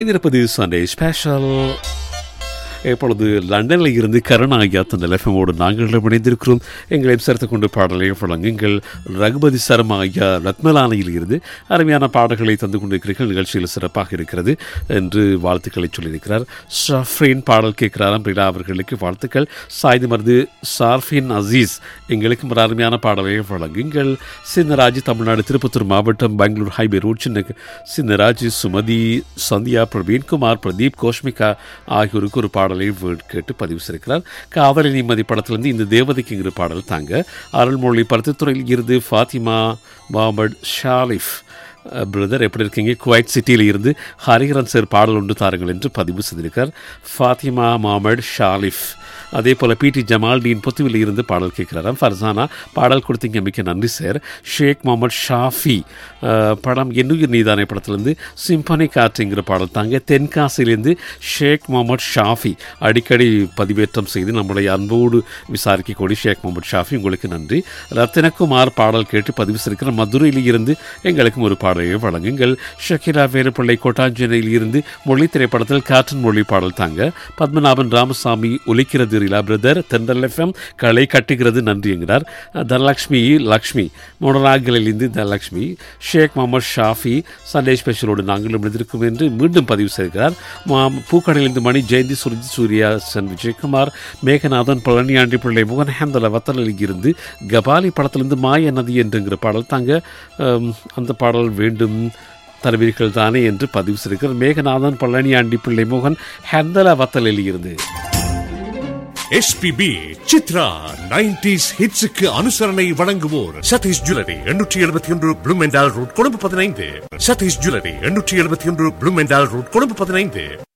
இதிருப்பது Sunday special இப்பொழுது லண்டனில் இருந்து கருணாகியா தந்த எஃப்எம்மோடு நாங்கள் இணைந்திருக்கிறோம் எங்களை சேர்த்து கொண்டு பாடலை வழங்குங்கள் ரகுபதி சர்மா ஐயா ரத்மலானையில் இருந்து அருமையான பாடல்களை தந்து கொண்டிருக்கிறீர்கள் நிகழ்ச்சியில் சிறப்பாக இருக்கிறது என்று வாழ்த்துக்களை சொல்லியிருக்கிறார் ஷஃப்ரின் பாடல் கேட்கிறாராம் பிரிடா அவர்களுக்கு வாழ்த்துக்கள் சாய்தி மருது சார்ஃபின் அசீஸ் எங்களுக்கு ஒரு அருமையான பாடலை வழங்குங்கள் சின்னராஜ் தமிழ்நாடு திருப்பத்தூர் மாவட்டம் பெங்களூர் ஹைவே ரோட் சின்ன சின்னராஜ் சுமதி சந்தியா பிரவீன்குமார் பிரதீப் கோஷ்மிகா ஆகியோருக்கு ஒரு பாடலை வே- கேட்டு பதிவு செய்திருக்கிறார் காதலி நிம்மதி படத்திலிருந்து இந்த தேவதைக்குங்கிற பாடல் தாங்க அருள்மொழி பருத்தித்துறையில் இருந்து ஃபாத்திமா முகமது ஷாலிஃப் பிரதர் எப்படி இருக்கீங்க குவைட் சிட்டியில் இருந்து ஹரிஹரன் சார் பாடல் ஒன்று தாருங்கள் என்று பதிவு செய்திருக்கார் ஃபாத்திமா முகமது ஷாலிஃப் அதே போல் பிடி ஜமால்டீன் புத்துவில் இருந்து பாடல் கேட்கிறாராம் ஃபர்சானா பாடல் கொடுத்தீங்க மிக்க நன்றி சார் ஷேக் முகமது ஷாஃபி அஹ், படம் என்னுயிர் நீதானே படத்திலிருந்து சிம்பனி காற்றுங்கிற பாடல் தாங்க தென்காசியிலிருந்து ஷேக் முகமது ஷாஃபி அடிக்கடி பதிவேற்றம் செய்து நம்முடைய அன்போடு விசாரிக்கக்கூடிய ஷேக் முகமது ஷாஃபி உங்களுக்கு நன்றி ரத்தினகுமார் பாடல் கேட்டு பதிவு செய்திருக்கிற மதுரையில் இருந்து எங்களுக்கும் ஒரு பாடலை வழங்குங்கள் ஷக்கிரா வேலுப்பிள்ளை கோட்டாஞ்சனையில் இருந்து மொழி திரைப்படத்தில் காற்றின் மொழி பாடல் தாங்க பத்மநாபன் ராமசாமி ஒலிக்கிறது ரிலா பிரதர் தென்றல் எஃப்எம் களை கட்டுகிறது நன்றி என்கிறார் தனலக்ஷ்மி லக்ஷ்மி மொனராகலிலிருந்து தனலக்ஷ்மி ஷேக் முகமது ஷாஃபி சண்டே ஸ்பெஷலோடு நாங்களும் எழுதியிருக்கும் என்று மீண்டும் பதிவு செய்கிறார் மா- பூக்கடையிலிருந்து மணி ஜெயந்தி சுருஜி சூர்யா சன் விஜயகுமார் மேகநாதன் பழனியாண்டி பிள்ளை முகன் ஹேந்தல வத்தலில் இருந்து கபாலி படத்திலிருந்து மாய நதி என்றுங்கிற பாடல் தாங்க அம், அந்த பாடல் வேண்டும் தருவீர்கள் தானே என்று பதிவு செய்கிறார் மேகநாதன் பழனியாண்டி பிள்ளை மோகன் ஹேந்தல வத்தலில் இருந்து எஸ்பிபி சித்ரா நைன்டிஸ் ஹிட்ஸுக்கு அனுசரணை வழங்குவோர் சதீஷ் ஜுவல்லரி எண்ணூற்றி எழுபத்தி ஒன்று ப்ளூமெண்டால் ரோட் கொழும்பு பதினைந்து சதீஷ் ஜுவல்லரி எண்ணூற்றி எழுபத்தி ஒன்று ப்ளூமெண்டால் ரோட் கொழும்பு பதினைந்து